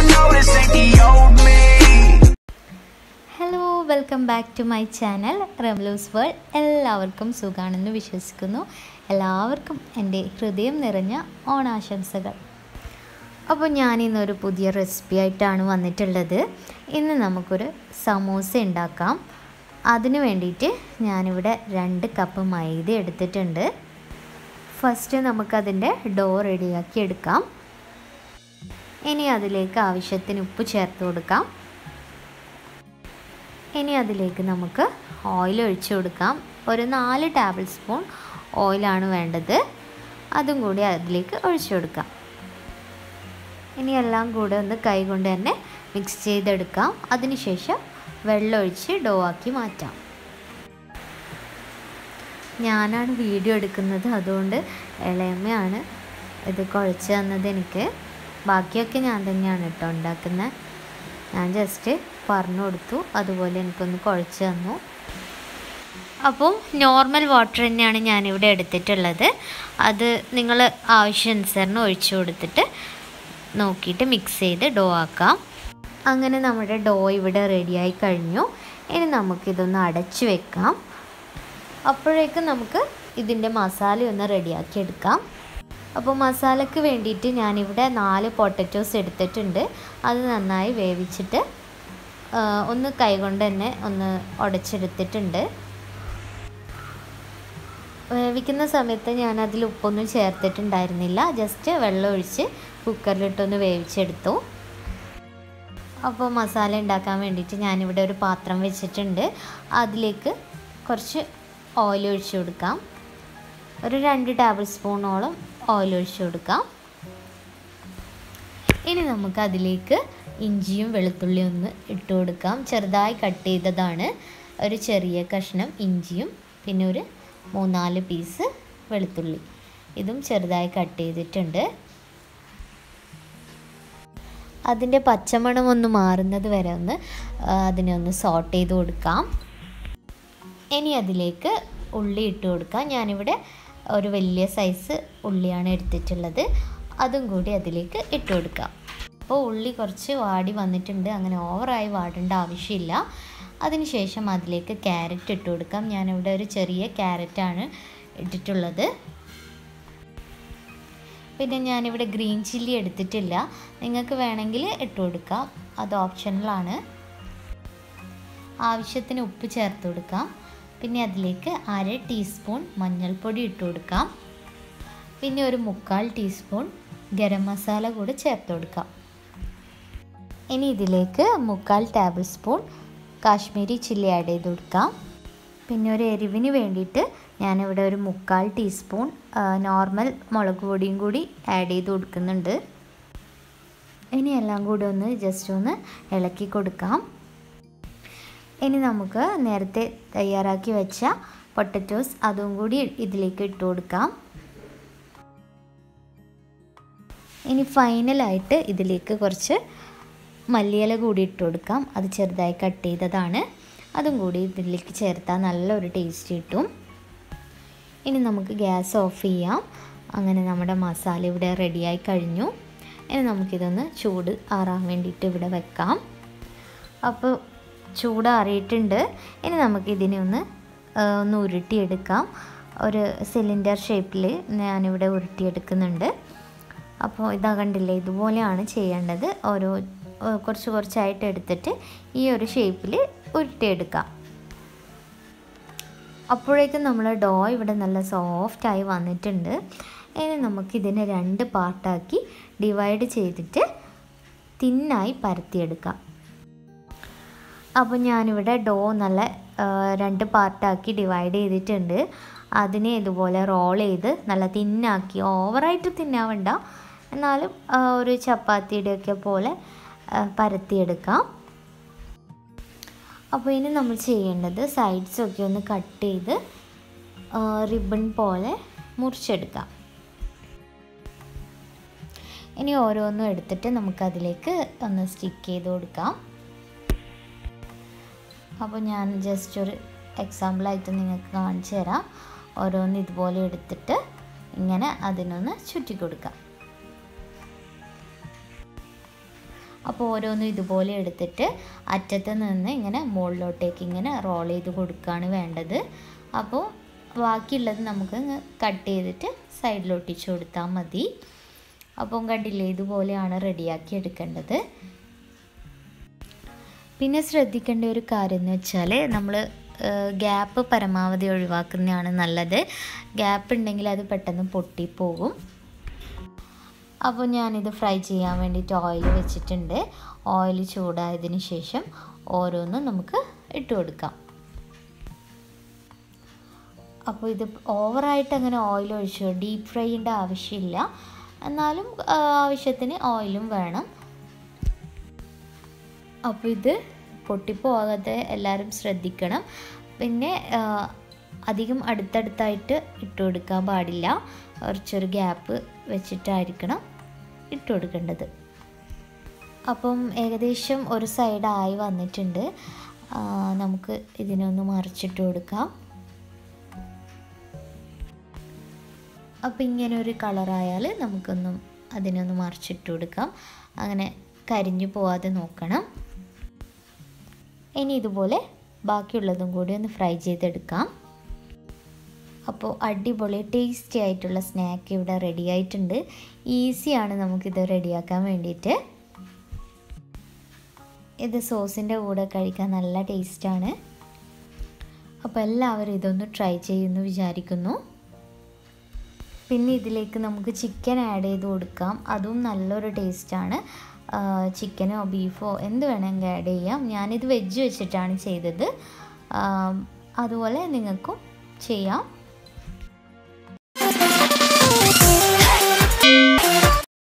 know this ain't the old me. Hello welcome back to my channel റെവലൂസ് world എല്ലാവർക്കും സുഖാണെന്ന് വിശ്വസിക്കുന്നു എല്ലാവർക്കും എൻ്റെ ഹൃദയം നിറഞ്ഞ ഓണാശംസകൾ അപ്പോൾ ഞാനിന്നൊരു പുതിയ റെസിപ്പി ആയിട്ടാണ് വന്നിട്ടുള്ളത് ഇന്ന് നമുക്കൊരു സമൂസ ഉണ്ടാക്കാം അതിന് വേണ്ടിയിട്ട് ഞാനിവിടെ രണ്ട് കപ്പ് മൈദ എടുത്തിട്ടുണ്ട് ഫസ്റ്റ് നമുക്കതിൻ്റെ ഡോ റെഡിയാക്കി എടുക്കാം ഇനി അതിലേക്ക് ആവശ്യത്തിന് ഉപ്പ് ചേർത്ത് കൊടുക്കാം ഇനി അതിലേക്ക് നമുക്ക് ഓയിൽ ഒഴിച്ചു കൊടുക്കാം ഒരു നാല് ടേബിൾ സ്പൂൺ ഓയിലാണ് വേണ്ടത് അതും കൂടി അതിലേക്ക് ഒഴിച്ചു കൊടുക്കാം ഇനി എല്ലാം കൂടെ ഒന്ന് കൈ കൊണ്ട് തന്നെ മിക്സ് ചെയ്തെടുക്കാം അതിനുശേഷം വെള്ളം ഒഴിച്ച് ഡോ ആക്കി മാറ്റാം ഞാനാണ് വീഡിയോ എടുക്കുന്നത് അതുകൊണ്ട് ഇളയമ്മയാണ് ഇത് കുഴച്ച് തന്നത് എനിക്ക് ബാക്കിയൊക്കെ ഞാൻ തന്നെയാണ് കേട്ടോ ഉണ്ടാക്കുന്നത് ഞാൻ ജസ്റ്റ് പറഞ്ഞു കൊടുത്തു അതുപോലെ എനിക്കൊന്ന് കുഴച്ച് തന്നു അപ്പോൾ നോർമൽ വാട്ടർ തന്നെയാണ് ഞാനിവിടെ എടുത്തിട്ടുള്ളത് അത് നിങ്ങൾ ആവശ്യാനുസരണം ഒഴിച്ചു കൊടുത്തിട്ട് നോക്കിയിട്ട് മിക്സ് ചെയ്ത് ഡോ ആക്കാം അങ്ങനെ നമ്മുടെ ഡോ ഇവിടെ റെഡിയായി കഴിഞ്ഞു ഇനി നമുക്കിതൊന്ന് അടച്ചു വെക്കാം അപ്പോഴേക്കും നമുക്ക് ഇതിൻ്റെ മസാല ഒന്ന് റെഡിയാക്കി എടുക്കാം അപ്പോൾ മസാലയ്ക്ക് വേണ്ടിയിട്ട് ഞാനിവിടെ നാല് പൊട്ടറ്റോസ് എടുത്തിട്ടുണ്ട് അത് നന്നായി വേവിച്ചിട്ട് ആ, ഒന്ന് കൈകൊണ്ട് തന്നെ ഒന്ന് ഉടച്ചെടുത്തിട്ടുണ്ട് വേവിക്കുന്ന സമയത്ത് ഞാൻ അതിൽ ഉപ്പൊന്നും ചേർത്തിട്ടുണ്ടായിരുന്നില്ല ജസ്റ്റ് വെള്ളം ഒഴിച്ച് കുക്കറിലിട്ടൊന്ന് വേവിച്ചെടുത്തു അപ്പോൾ മസാല ഉണ്ടാക്കാൻ വേണ്ടിയിട്ട് ഞാനിവിടെ ഒരു പാത്രം വെച്ചിട്ടുണ്ട് അതിലേക്ക് കുറച്ച് ഓയിൽ ഒഴിച്ചു കൊടുക്കാം ഒരു രണ്ട് ടേബിൾ സ്പൂണോളം ഓയിൽ ഒഴിച്ചു കൊടുക്കാം ഇനി നമുക്ക് അതിലേക്ക് ഇഞ്ചിയും വെളുത്തുള്ളിയും ഒന്ന് ഇട്ട് കൊടുക്കാം ചെറുതായി കട്ട് ചെയ്തതാണ് ഒരു ചെറിയ കഷ്ണം ഇഞ്ചിയും പിന്നെ ഒരു മൂന്നാല് പീസ് വെളുത്തുള്ളി ഇതും ചെറുതായി കട്ട് ചെയ്തിട്ടുണ്ട് അതിൻ്റെ പച്ചമണം ഒന്ന് മാറുന്നത് വരെ ഒന്ന് ആ, അതിനെ ഒന്ന് സോട്ട് ചെയ്ത് കൊടുക്കാം ഇനി അതിലേക്ക് ഉള്ളി ഇട്ട് കൊടുക്കാം ഞാനിവിടെ ഒരു വലിയ സൈസ് ഉള്ളിയാണ് എടുത്തിട്ടുള്ളത് അതും കൂടി അതിലേക്ക് ഇട്ട് കൊടുക്കാം അപ്പോൾ ഉള്ളി കുറച്ച് വാടി വന്നിട്ടുണ്ട് അങ്ങനെ ഓവറായി വാടേണ്ട ആവശ്യമില്ല അതിനുശേഷം അതിലേക്ക് ക്യാരറ്റ് ഇട്ട് കൊടുക്കാം ഞാനിവിടെ ഒരു ചെറിയ ക്യാരറ്റാണ് ഇട്ടിട്ടുള്ളത് പിന്നെ ഞാനിവിടെ ഗ്രീൻ ചില്ലി എടുത്തിട്ടില്ല നിങ്ങൾക്ക് വേണമെങ്കിൽ ഇട്ട് കൊടുക്കാം അത് ഓപ്ഷണലാണ് ആവശ്യത്തിന് ഉപ്പ് ചേർത്ത് കൊടുക്കാം പിന്നെ അതിലേക്ക് അര ടീസ്പൂൺ മഞ്ഞൾപ്പൊടി ഇട്ട് കൊടുക്കാം പിന്നെ ഒരു മുക്കാൽ ടീസ്പൂൺ ഗരം മസാല കൂടി ചേർത്ത് കൊടുക്കാം ഇനി ഇതിലേക്ക് മുക്കാൽ tablespoon Kashmiri chilli add ചെയ്ത് കൊടുക്കാം പിന്നെ ഒരു എരിവിന് വേണ്ടിയിട്ട് ഞാനിവിടെ ഒരു മുക്കാൽ ടീസ്പൂൺ നോർമൽ മുളക് പൊടിയും കൂടി ആഡ് ചെയ്ത് കൊടുക്കുന്നുണ്ട് ഇനി എല്ലാം കൂടി ഒന്ന് ജസ്റ്റ് ഒന്ന് ഇളക്കി കൊടുക്കാം ഇനി നമുക്ക് നേരത്തെ തയ്യാറാക്കി വെച്ച പൊട്ടറ്റോസ് അതും കൂടി ഇതിലേക്ക് ഇട്ട് കൊടുക്കാം ഇനി ഫൈനലായിട്ട് ഇതിലേക്ക് കുറച്ച് മല്ലിയില കൂടി ഇട്ട് കൊടുക്കാം അത് ചെറുതായി കട്ട് ചെയ്തതാണ് അതും കൂടി ഇതിലേക്ക് ചേർത്താൽ നല്ലൊരു ടേസ്റ്റ് കിട്ടും ഇനി നമുക്ക് ഗ്യാസ് ഓഫ് ചെയ്യാം അങ്ങനെ നമ്മുടെ മസാല ഇവിടെ റെഡിയായി കഴിഞ്ഞു ഇനി നമുക്കിതൊന്ന് ചൂട് ആറാൻ വേണ്ടിയിട്ട് ഇവിടെ വെക്കാം അപ്പോൾ ചൂടാറിയിട്ടുണ്ട് ഇനി നമുക്കിതിനെ ഒന്ന് ആ, ഒന്ന് ഉരുട്ടിയെടുക്കാം ഒരു സിലിണ്ടർ ഷേപ്പിൽ ഞാനിവിടെ ഉരുട്ടിയെടുക്കുന്നുണ്ട് അപ്പോൾ ഇതാ കണ്ടില്ലേ ഇതുപോലെയാണ് ചെയ്യേണ്ടത് ഓരോ ആ, കുറച്ച് കുറച്ചായിട്ട് എടുത്തിട്ട് ഈ ഒരു ഷേപ്പിൽ ഉരുട്ടിയെടുക്കാം അപ്പോഴേക്കും നമ്മൾ ഡോ ഇവിടെ നല്ല സോഫ്റ്റായി വന്നിട്ടുണ്ട് ഇനി നമുക്കിതിനെ രണ്ട് പാർട്ടാക്കി ഡിവൈഡ് ചെയ്തിട്ട് തിന്നായി പരത്തിയെടുക്കാം അപ്പോൾ ഞാനിവിടെ ഡോ നല്ല ആ, രണ്ട് പാർട്ടാക്കി ഡിവൈഡ് ചെയ്തിട്ടുണ്ട് അതിനെ ഇതുപോലെ റോൾ ചെയ്ത് നല്ല തിന്നാക്കി ഓവറായിട്ട് തിന്നാവണ്ട എന്നാലും ആ, ഒരു ചപ്പാത്തിയുടെയൊക്കെ പോലെ ആ, പരത്തിയെടുക്കാം അപ്പോൾ ഇനി നമ്മൾ ചെയ്യേണ്ടത് സൈഡ്സൊക്കെ ഒന്ന് കട്ട് ചെയ്ത് റിബൺ പോലെ മുറിച്ചെടുക്കാം ഇനി ഓരോന്നും എടുത്തിട്ട് നമുക്കതിലേക്ക് ഒന്ന് സ്റ്റിക്ക് ചെയ്ത് കൊടുക്കാം അപ്പോൾ ഞാൻ ജസ്റ്റ് ഒരു എക്സാമ്പിളായിട്ട് നിങ്ങൾക്ക് കാണിച്ചു തരാം ഓരോന്ന് ഇതുപോലെ എടുത്തിട്ട് ഇങ്ങനെ അതിനൊന്ന് ചുറ്റി കൊടുക്കാം അപ്പോൾ ഓരോന്നും ഇതുപോലെ എടുത്തിട്ട് അറ്റത്ത് നിന്ന് ഇങ്ങനെ മുകളിലോട്ടേക്ക് ഇങ്ങനെ റോൾ ചെയ്ത് കൊടുക്കുകയാണ് വേണ്ടത് അപ്പോൾ ബാക്കിയുള്ളത് നമുക്ക് കട്ട് ചെയ്തിട്ട് സൈഡിലൊട്ടിച്ച് കൊടുത്താൽ മതി അപ്പം കണ്ടില്ലേ ഇതുപോലെയാണ് റെഡിയാക്കി എടുക്കേണ്ടത് പിന്നെ ശ്രദ്ധിക്കേണ്ട ഒരു കാര്യം എന്ന് വെച്ചാൽ നമ്മൾ ഗ്യാപ്പ് പരമാവധി ഒഴിവാക്കുന്നതാണ് നല്ലത് ഗ്യാപ്പ് ഉണ്ടെങ്കിൽ അത് പെട്ടെന്ന് പൊട്ടിപ്പോകും അപ്പോൾ ഞാനിത് ഫ്രൈ ചെയ്യാൻ വേണ്ടിയിട്ട് ഓയിൽ വെച്ചിട്ടുണ്ട് ഓയിൽ ചൂടായതിന് ശേഷം ഓരോന്നും നമുക്ക് ഇട്ട് കൊടുക്കാം അപ്പോൾ ഇത് ഓവറായിട്ട് അങ്ങനെ ഓയിൽ ഒഴിച്ചു ഡീപ്പ് ഫ്രൈൻ്റെ ആവശ്യമില്ല എന്നാലും ആവശ്യത്തിന് ഓയിലും വേണം അപ്പോൾ ഇത് പൊട്ടിപ്പോകാതെ എല്ലാവരും ശ്രദ്ധിക്കണം പിന്നെ അധികം അടുത്തടുത്തായിട്ട് ഇട്ട് കൊടുക്കാൻ പാടില്ല കുറച്ചൊരു ഗ്യാപ്പ് വെച്ചിട്ടായിരിക്കണം ഇട്ട് കൊടുക്കേണ്ടത് അപ്പം ഏകദേശം ഒരു സൈഡായി വന്നിട്ടുണ്ട് നമുക്ക് ഇതിനൊന്ന് മറിച്ചിട്ട് കൊടുക്കാം അപ്പോൾ ഇങ്ങനെ ഒരു കളറായാൽ നമുക്കൊന്നും അതിനൊന്ന് മറിച്ചിട്ട് കൊടുക്കാം അങ്ങനെ കരിഞ്ഞു പോവാതെ നോക്കണം ഇനി ഇതുപോലെ ബാക്കിയുള്ളതും കൂടി ഒന്ന് ഫ്രൈ ചെയ്തെടുക്കാം അപ്പോൾ അടിപൊളി ടേസ്റ്റി ആയിട്ടുള്ള സ്നാക്ക് ഇവിടെ റെഡി ആയിട്ടുണ്ട് ഈസിയാണ് നമുക്കിത് റെഡിയാക്കാൻ വേണ്ടിയിട്ട് ഇത് സോസിൻ്റെ കൂടെ കഴിക്കാൻ നല്ല ടേസ്റ്റാണ് അപ്പോൾ എല്ലാവരും ഇതൊന്ന് ട്രൈ ചെയ്യുമെന്ന് വിചാരിക്കുന്നു പിന്നെ ഇതിലേക്ക് നമുക്ക് ചിക്കൻ ആഡ് ചെയ്ത് കൊടുക്കാം അതും നല്ലൊരു ടേസ്റ്റാണ് ചിക്കനോ ബീഫോ എന്ത് വേണമെങ്കിൽ ആഡ് ചെയ്യാം ഞാനിത് വെജ് വെച്ചിട്ടാണ് ചെയ്തത് അതുപോലെ നിങ്ങൾക്കും ചെയ്യാം